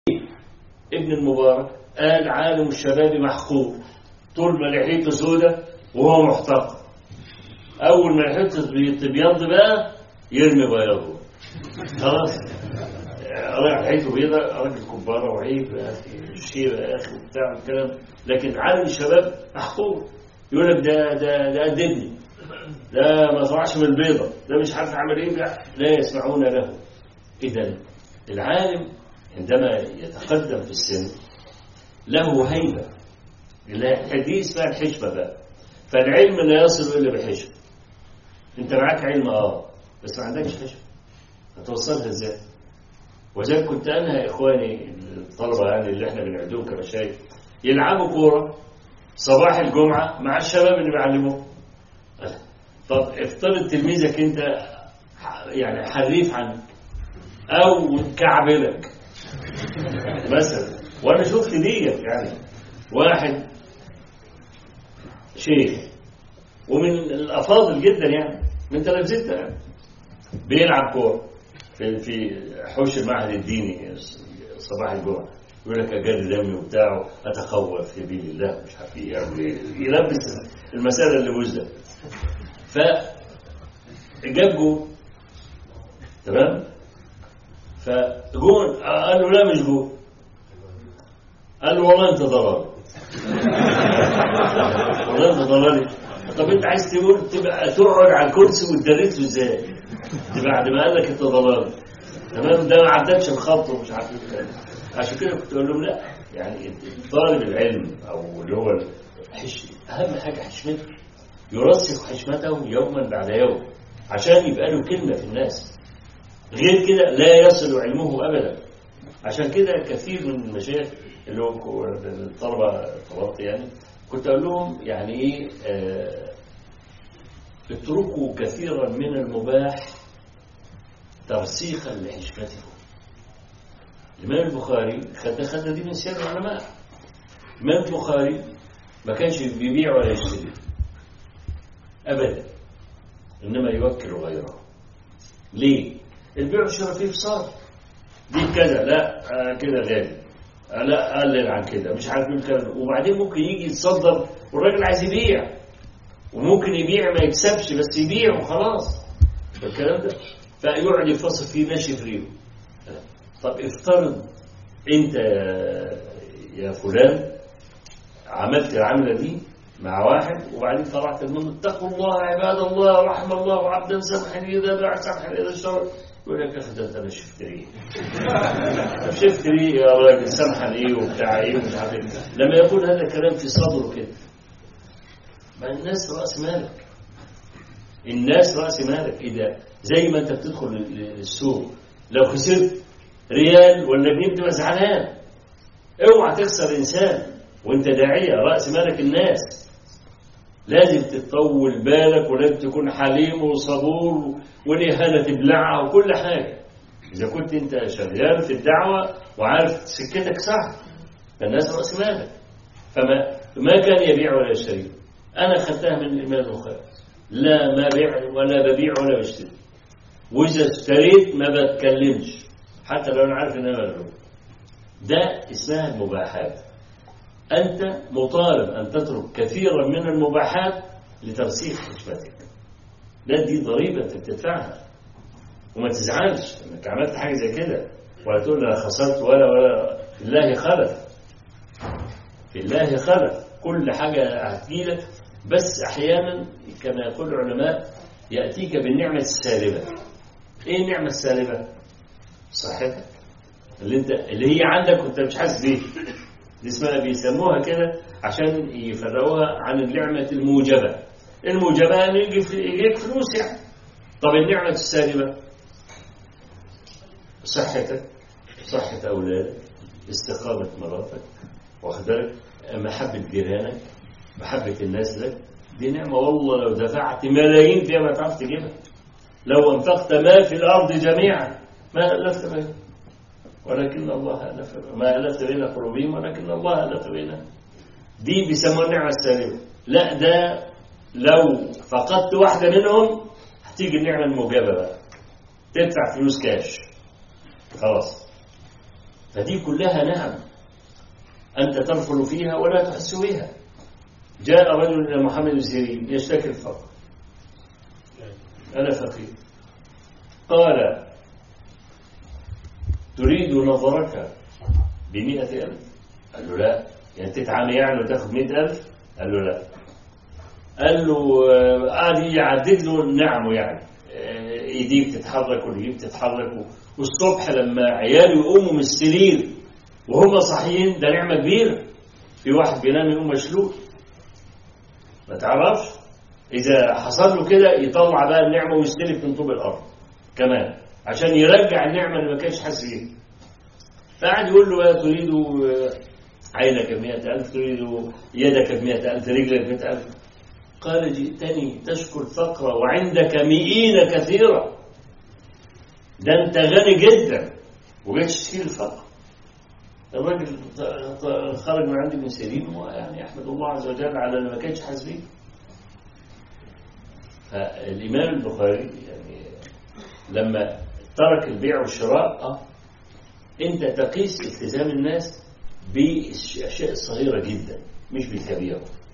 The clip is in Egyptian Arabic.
ابن المبارك قال عالم الشباب محقور طول ما لحيته سودة وهو محتقر أول ما لحيته تبيض بقى يرمي بياضه خلاص لحيته بيضة راجل كبارة وعيب يا أخي الشيبة يا أخي وبتاع الكلام لكن عالم الشباب محقور يقول لك ده ده ده قد ابني ده ما طلعش من البيضة ده مش عارف عمل ايه لا يسمعون له إذا العالم عندما يتقدم في السن له هيبة دي اسمها الحشمة بقى فالعلم لا يصل إلا بحشمة انت معاك علم اه بس ما عندكش حشمة هتوصلها ازاي وذلك كنت انا يا اخواني الطلبة يعني اللي احنا بنعدهم كمشايخ يلعبوا كورة صباح الجمعة مع الشباب اللي بيعلموه طب افترض تلميذك انت يعني حريف عنك او كعبلك مثلا وانا شفت ديت يعني واحد شيخ ومن الافاضل جدا يعني من تلامذتنا يعني بيلعب كوره في في حوش المعهد الديني صباح الجمعه يقول لك اجل دمي وبتاع اتخوف في سبيل الله مش عارف ايه يلبس المساله اللي وجدت ف جاب جول تمام فجون قال له لا مش جول قال له والله انت ضلال والله انت ضلالي طب انت عايز تقول تبقى تقعد على الكرسي وتدرس له ازاي بعد ما قال لك انت ضلال تمام ده ما عدتش الخط ومش عارف ايه عشان كده كنت اقول لهم لا يعني طالب العلم او اللي هو حش اهم حاجه حشمته يرسخ حشمته يوما بعد يوم عشان يبقى له كلمه في الناس غير كده لا يصل علمه ابدا عشان كده كثير من المشايخ اللي هو الطلبه طلبت يعني كنت اقول لهم يعني ايه آه اتركوا كثيرا من المباح ترسيخا لحشمته الإمام البخاري خد خد دي من سير العلماء الإمام البخاري ما كانش بيبيع ولا يشتري أبدا إنما يوكل غيره ليه؟ البيع والشراء فيه فصال دي كذا لا آه كده غالي آه لا قلل عن كده مش عارف مين كذا وبعدين ممكن يجي يتصدر والراجل عايز يبيع وممكن يبيع ما يكسبش بس يبيع وخلاص الكلام ده فيقعد يفصل فيه ناشف ريقه طب افترض انت يا فلان عملت العملة دي مع واحد وبعدين طلعت منه اتقوا الله عباد الله رحم الله عبدا سمحا اذا باع سمحا اذا اشترى يقول لك اخي ده انا شفت ايه طب شفت ايه يا راجل سمحا ايه وبتاع ايه ومش عارف ايه لما يقول هذا الكلام في صدره كده ما الناس راس مالك الناس راس مالك اذا زي ما انت بتدخل السوق لو خسرت ريال ولا جنيه تبقى زعلان اوعى تخسر انسان وانت داعيه راس مالك الناس لازم تطول بالك ولازم تكون حليم وصبور والاهانه تبلعها وكل حاجه اذا كنت انت شغال في الدعوه وعارف سكتك صح فالناس راس مالك فما ما كان يبيع ولا يشتري انا خدتها من الامام البخاري لا ما بيع ولا ببيع ولا بشتري واذا اشتريت ما بتكلمش حتى لو انا عارف ان انا مغلوب ده اسمها المباحات انت مطالب ان تترك كثيرا من المباحات لترسيخ حشمتك ده دي ضريبه انت بتدفعها وما تزعلش انك عملت حاجه زي كده ولا تقول انا خسرت ولا ولا في الله خلف في الله خلف كل حاجه هتجيلك بس احيانا كما يقول العلماء ياتيك بالنعمه السالبه ايه النعمه السالبه صحتك اللي انت اللي هي عندك وانت مش حاسس بيها دي اسمها بيسموها كده عشان يفرقوها عن النعمة الموجبة الموجبة ان يجي يجيك فلوس يعني طب النعمة السالبة صحتك صحة أولادك استقامة مراتك واخد بالك محبة جيرانك محبة الناس لك دي نعمة والله لو دفعت ملايين فيها ما تعرف تجيبها لو انفقت ما في الأرض جميعا ما ألفت بينهم ولكن الله ألف ما ألفت بين قلوبهم ولكن الله ألف بينهم دي بيسموها النعمة السالبة لا ده لو فقدت واحدة منهم هتيجي النعمة الموجبة بقى تدفع فلوس كاش خلاص فدي كلها نعم أنت ترفل فيها ولا تحس بها جاء رجل إلى محمد بن سيرين يشتكي الفقر أنا فقير قال تريد نظرك بمئة ألف قال له لا يعني تتعامل يعني وتاخد مئة ألف قال له لا قال له آه، قعد يعدد له نعمه يعني آه، ايديك تتحرك ورجليك تتحرك والصبح لما عياله يقوموا من السرير وهم صاحيين ده نعمه كبيره في واحد بينام يقوم مشلول ما تعرفش اذا حصل له كده يطلع بقى النعمه ويستلف من طوب الارض كمان عشان يرجع النعمه اللي ما كانش حاسس بيها فقعد يقول له بقى تريد آه، عينك بمئة ألف تريد يدك بمئة ألف رجلك بمئة ألف قال جئتني تشكو الفقر وعندك مئين كثيرة ده انت غني جدا وجيت تشكي الفقر الراجل ط- ط- خرج من عندي من سليم ويعني احمد الله عز وجل على اللي ما كانش حاسس بيه فالامام البخاري يعني لما ترك البيع والشراء اه انت تقيس التزام الناس بالاشياء الصغيره جدا مش بالكبيره